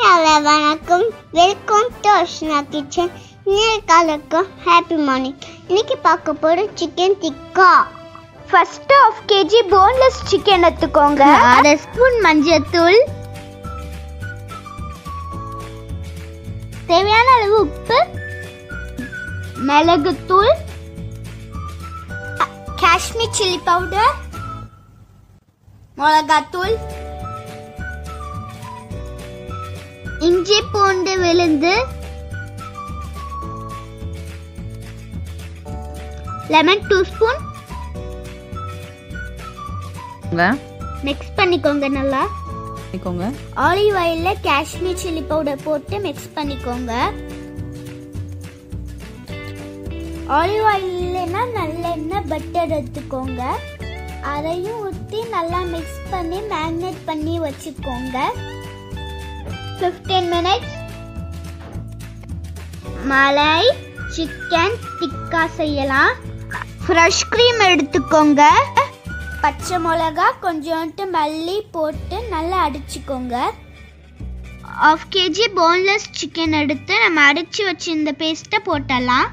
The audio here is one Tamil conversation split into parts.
ஹலோ வணக்கம் வெல்கம் டு அர்ஷனா கிச்சன் இன்னைக்கு ஹாப்பி மார்னிங் இன்னைக்கு பார்க்க போகிற chicken tikka first half KG boneless chicken எடுத்துக்கோங்க அரை ஸ்பூன் மஞ்சள்தூள் தேவையான அளவு உப்பு மிளகுத்தூள் காஷ்மீர் சில்லி பவுடர் மிளகாத்தூள் இஞ்சி பூண்டு விழுந்து லெமன் டூ ஸ்பூன் மிக்ஸ் பண்ணிக்கோங்க நல்லா பண்ணிக்கோங்க ஆலிவ் ஆயில்ல காஷ்மீர் சில்லி பவுடர் போட்டு மிக்ஸ் பண்ணிக்கோங்க ஆலிவ் ஆயில் இல்லைன்னா நல்லெண்ணெய் பட்டர் எடுத்துக்கோங்க அதையும் ஊற்றி நல்லா மிக்ஸ் பண்ணி மேக்னேட் பண்ணி வச்சுக்கோங்க 15 மினிட்ஸ் மலை சிக்கன் டிக்கா செய்யலாம் ஃப்ரெஷ் க்ரீம் எடுத்துக்கோங்க பச்சை மிளகா கொஞ்சோண்டு மல்லி போட்டு நல்லா அடிச்சுக்கோங்க ஆஃப் கேஜி போன்லெஸ் சிக்கன் எடுத்து நம்ம அடிச்சு வச்சிருந்த பேஸ்ட்டை போட்டலாம்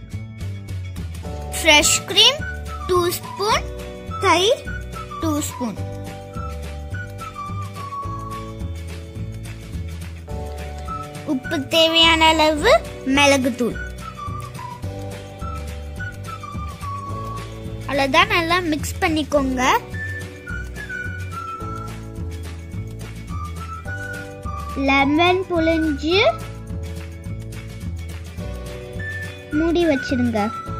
ஃப்ரெஷ் க்ரீம் டூ ஸ்பூன் தயிர் டூ ஸ்பூன் உப்பு தேவையான அளவு மிளகுத்தூள் அவ்வளோதான் நல்லா மிக்ஸ் பண்ணிக்கோங்க லெமன் புழிஞ்சு மூடி வச்சிருங்க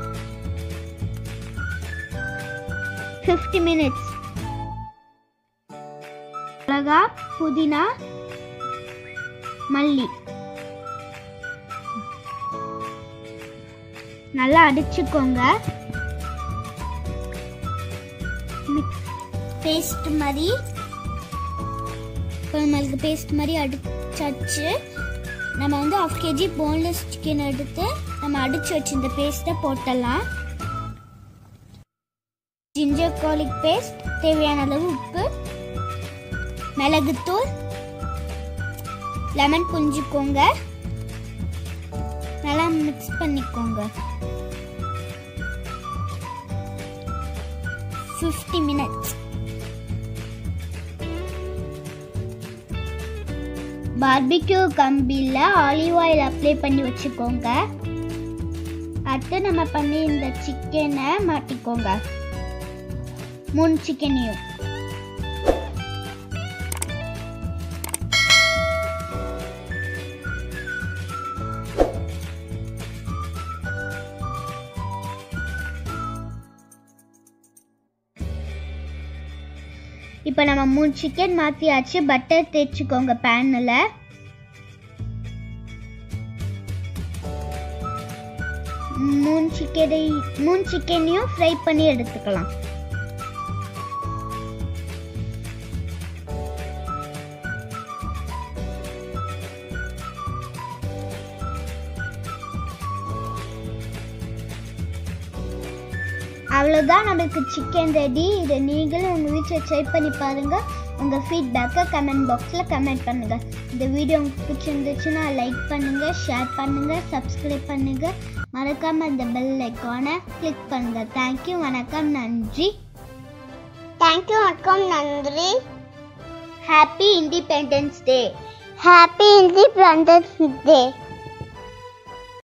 50 மினிட்ஸ் மிளகா புதினா மல்லி நல்லா அடிச்சுக்கோங்க பேஸ்ட் மாதிரி குழம்புக்கு பேஸ்ட் மாதிரி அடிச்சாச்சு நம்ம வந்து ஆஃப் கேஜி போன்லெஸ் சிக்கன் எடுத்து நம்ம அடிச்சு வச்சிருந்த பேஸ்ட்டை போட்டலாம் ஜிஞ்சர் கார்லிக் பேஸ்ட் தேவையான அளவு உப்பு மிளகுத்தூள் லெமன் புஞ்சிக்கோங்க நல்லா மிக்ஸ் பண்ணிக்கோங்க 50 மினிட்ஸ் பார்பிக்யூ கம்பியில் ஆலிவ் ஆயில் அப்ளை பண்ணி வச்சுக்கோங்க அடுத்து நம்ம பண்ணி இந்த சிக்கனை மாட்டிக்கோங்க மூணு சிக்கனையும் இப்போ நம்ம மூணு சிக்கன் மாற்றியாச்சு பட்டர் தேய்ச்சிக்கோங்க பேனில் மூணு சிக்கனை மூணு சிக்கனையும் ஃப்ரை பண்ணி எடுத்துக்கலாம் அவ்வளோதான் நம்மளுக்கு சிக்கன் ரெடி இதை நீங்களும் உங்கள் வீட்டில் ட்ரை பண்ணி பாருங்கள் உங்கள் ஃபீட்பேக்கை கமெண்ட் பாக்ஸில் கமெண்ட் பண்ணுங்கள் இந்த வீடியோ உங்களுக்கு பிடிச்சிருந்துச்சுன்னா லைக் பண்ணுங்கள் ஷேர் பண்ணுங்கள் சப்ஸ்கிரைப் பண்ணுங்கள் மறக்காமல் இந்த பெல் ஐக்கானை கிளிக் பண்ணுங்கள் தேங்க்யூ வணக்கம் நன்றி தேங்க்யூ வணக்கம் நன்றி happy independence day happy independence டே